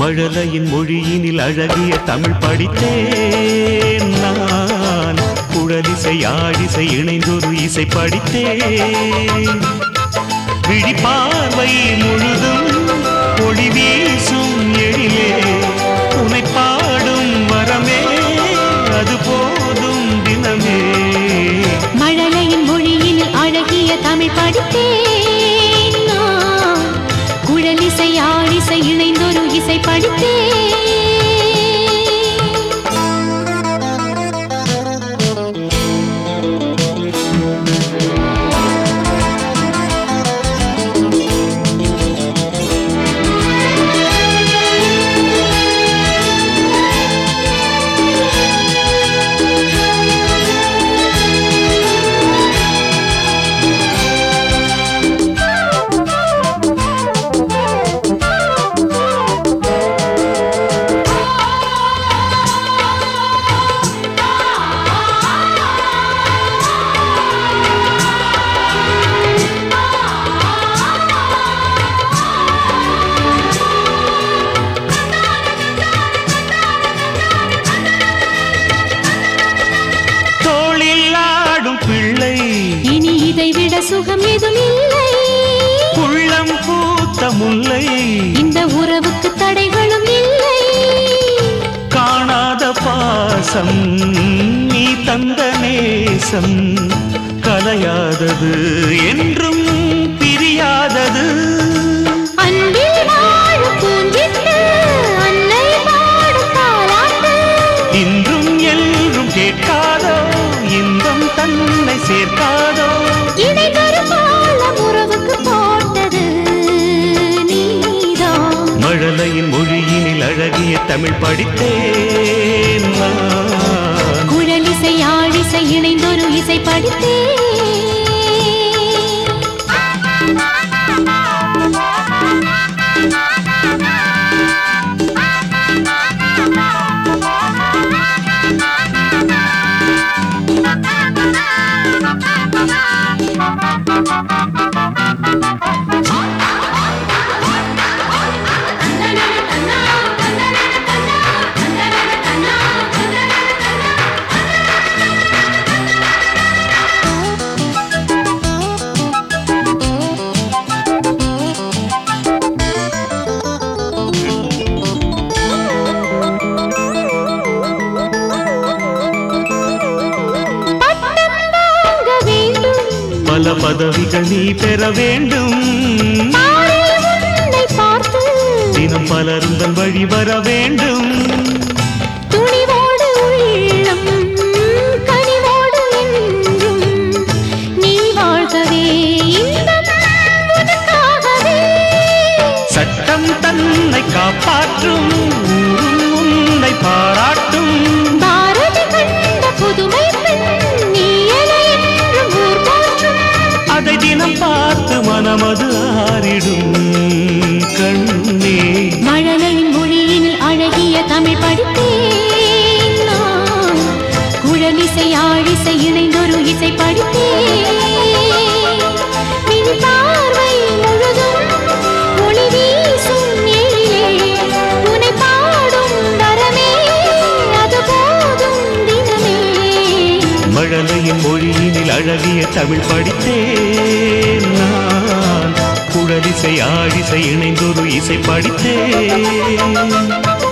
மழலையின் மொழியினில் அழகிய தமிழ் படித்தேன் நான் குழலிசை ஆடிசை இணைந்தொரு இசை படித்தேன் விழிப்பார்வை முழுதும் ஒளி வீசும் எழிலே உனை பாடும் வரமே அது போதும் தினமே மழலையின் மொழியில் அழகிய தமிழ் படித்தேன் நான் குழலிசை ஆழிசை இணைந்தொரு இசை படித்தேன் தோளில் ஆடும் பிள்ளை இனி இதை விட சுகம் எதுவும் இல்லை உள்ளம் பூத்த முல்லை இந்த உறவுக்கு தடைகளும் இல்லை காணாத பாசம் நீ தந்த நேசம் கலையாதது என்றும் பிரியாதது அன்பில் வாழும் பூஞ்சிட்டு அன்னை பாடும் தாலாட்டு இன்றும் என்றும் கேட்காதோ இன்பம் தன்னை சேர்க்காதோ இணை தரும் பாலம் உறவுக்கு போட்டது நீதான் மழலையின் மொழியினில் அழகிய தமிழ் படித்தேன் நான். குழலிசை ஆழிசை இணைந்தொரு இசை படித்தேன் பட்டம் வாங்க வேண்டும் பல பதவிகள் நீ பெற வேண்டும் பாரில் உன்னை பார்த்து தினம் பலருந்தன் வழி வர வேண்டும் துணிவோடு உள்ளம் கனிவோடு என்றும் நீ வாழ்கவே இன்பம் உனக்காகவே சட்டம் தன்னை காப்பாற்றும் ஊரும் உன்னை பாராட்டும் பாரதி கண்ட புதுமை பெண் நீ என என்றும் ஊர் போற்றும் அதை தினம் பார்த்து மனமது ஆறிடும் கண்ணே மழலையின் மொழியில் அழகிய தமிழ் படித்தேன் நான் குழலிசை ஆழிசை இணைந்தொரு இசை படித்தேன் மின் பார்வை முழுதும் ஒளி வீசும் எழிலே உனை பாடும் வரமே அது போதும் தினமே மழலையின் மொழியினில் அழகிய தமிழ் படித்தேன் நான் குழலிசை ஆடிசை இணைந்தொரு இசை படித்தேன்